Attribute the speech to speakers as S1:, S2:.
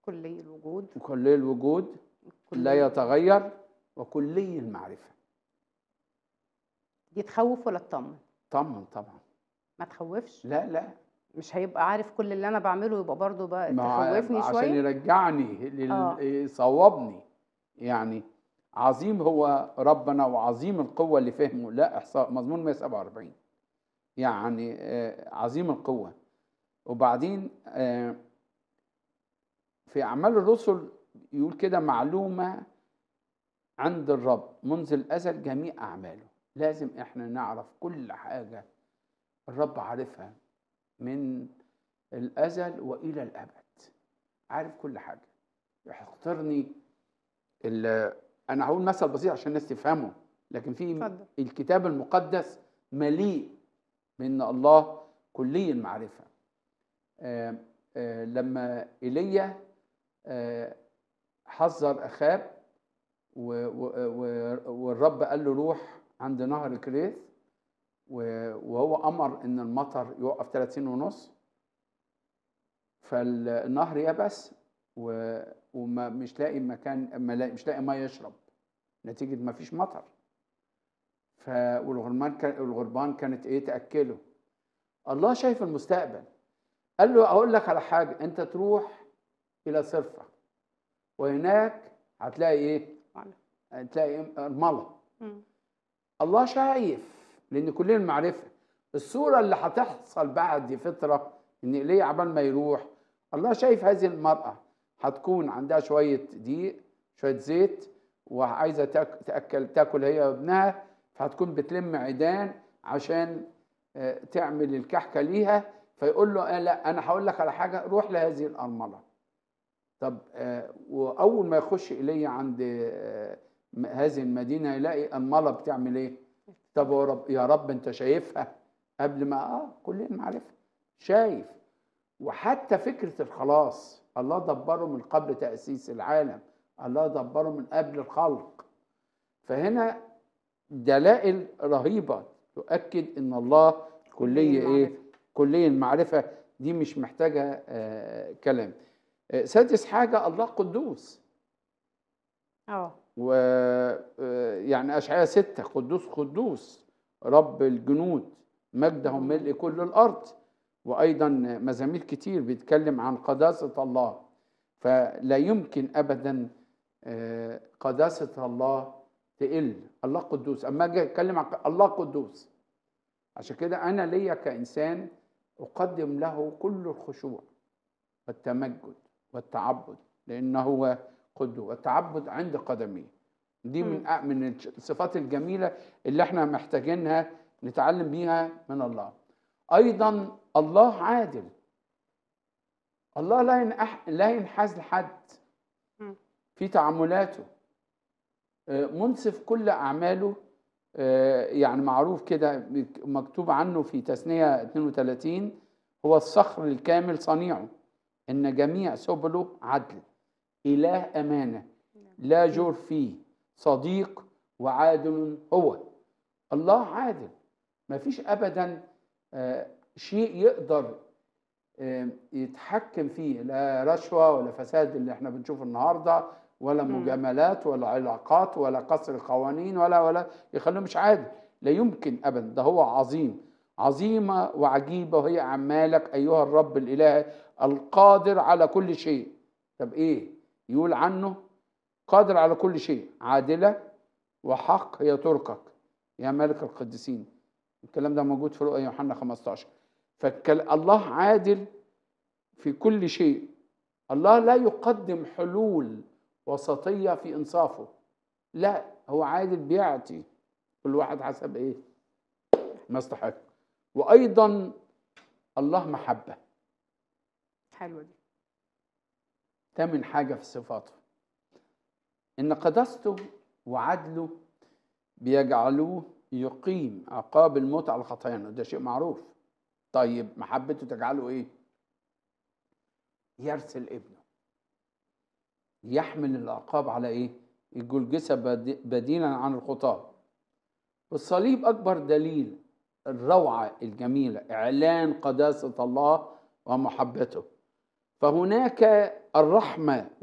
S1: كلي الوجود
S2: وكلي الوجود
S1: كلي
S2: لا يتغير وكلي المعرفة
S1: دي تخوف ولا تطمن
S2: طمن طبعا
S1: ما تخوفش
S2: لا لا
S1: مش هيبقى عارف كل اللي انا بعمله يبقى برضه بقى
S2: ما
S1: تخوفني
S2: عشان
S1: شويه
S2: يرجعني لل-
S1: آه.
S2: يصوبني يعني عظيم هو ربنا وعظيم القوة اللي فهمه لا إحصاء مضمون 147 يعني آه، عظيم القوة وبعدين آه، في أعمال الرسل يقول كده معلومة عند الرب منذ الأزل جميع أعماله لازم إحنا نعرف كل حاجة الرب عارفها من الأزل وإلى الأبد عارف كل حاجة يحترني ال- أنا هقول مثل بسيط عشان الناس تفهمه لكن في
S1: اتفضل
S2: الكتاب المقدس مليء بأن الله كلي المعرفة آه، آه، لما إيليا آه، حذر أخاب و- و- و- والرب قال له روح عند نهر كريث و- وهو أمر إن المطر يوقف ثلاث سنين ونص فالنهر يبس و- وما مش لاقي مكان ما لاقي مش لاقي ما يشرب نتيجة ما فيش مطر ف والغربان كان الغربان كانت ايه تاكله الله شايف المستقبل قال له اقول لك على حاجه انت تروح الى صرفه وهناك هتلاقي ايه
S1: معلم.
S2: هتلاقي ارمله
S1: مم.
S2: الله شايف لان كلنا المعرفه الصوره اللي هتحصل بعد فتره ان ايليا عبال ما يروح الله شايف هذه المراه هتكون عندها شويه دقيق شويه زيت وعايزه تاك- تاكل تاكل هي وابنها فهتكون بتلم عيدان عشان آه، تعمل الكحكه ليها فيقول له آه لا انا هقول لك على حاجه روح لهذه الارمله طب آه، واول ما يخش ايليا عند آه، م- هذه المدينه يلاقي ارمله بتعمل ايه طب يا رب يا رب انت شايفها قبل ما اه كلنا معرفه شايف وحتى فكره الخلاص الله دبره من قبل تاسيس العالم الله دبره من قبل الخلق فهنا دلائل رهيبه تؤكد ان الله كليه ايه
S1: المعرفة.
S2: كليه المعرفه دي مش محتاجه آه كلام آه سادس حاجه الله قدوس
S1: اه
S2: و آه، يعني أشعياء ستة قدوس قدوس رب الجنود مجده ملء كل الأرض وأيضا مزامير كتير بيتكلم عن قداسة الله فلا يمكن أبدا آه، قداسة الله تقل الله قدوس أما أجي أتكلم عن الله قدوس عشان كده أنا ليا كإنسان أقدم له كل الخشوع والتمجد والتعبد لأنه هو قدوة والتعبد عند قدميه دي من أ- من الصفات الجميلة اللي احنا محتاجينها نتعلم بيها من الله أيضا الله عادل الله لا ينح لا ينحاز لحد
S1: مم.
S2: في تعاملاته آه، منصف كل أعماله آه، يعني معروف كده مكتوب عنه في تثنية 32 هو الصخر الكامل صنيعه إن جميع سبله عدل إله أمانة لا جور فيه صديق وعادل هو الله عادل ما فيش أبدا آه، شيء يقدر آه، يتحكم فيه لا رشوة ولا فساد اللي احنا بنشوفه النهاردة ولا
S1: مم.
S2: مجاملات ولا علاقات ولا كسر القوانين ولا ولا يخلوه مش عادل لا يمكن أبدا ده هو عظيم عظيمة وعجيبة وهي أعمالك أيها الرب الإله القادر على كل شيء طب إيه يقول عنه قادر على كل شيء عادلة وحق هي تركك يا ملك القديسين الكلام ده موجود في رؤيا يوحنا 15 فالله عادل في كل شيء الله لا يقدم حلول وسطية في إنصافه لا هو عادل بيعطي كل واحد حسب إيه ما استحق وأيضا الله محبة
S1: حلوه دي
S2: تمن حاجة في صفاته إن قداسته وعدله بيجعلوه يقيم عقاب الموت على خطايانا ده شيء معروف طيب محبته تجعله إيه؟ يرسل ابنه يحمل العقاب على إيه؟ الجلجسة بدي- بديلا عن الخطاة والصليب أكبر دليل الروعة الجميلة إعلان قداسة الله ومحبته فهناك الرحمه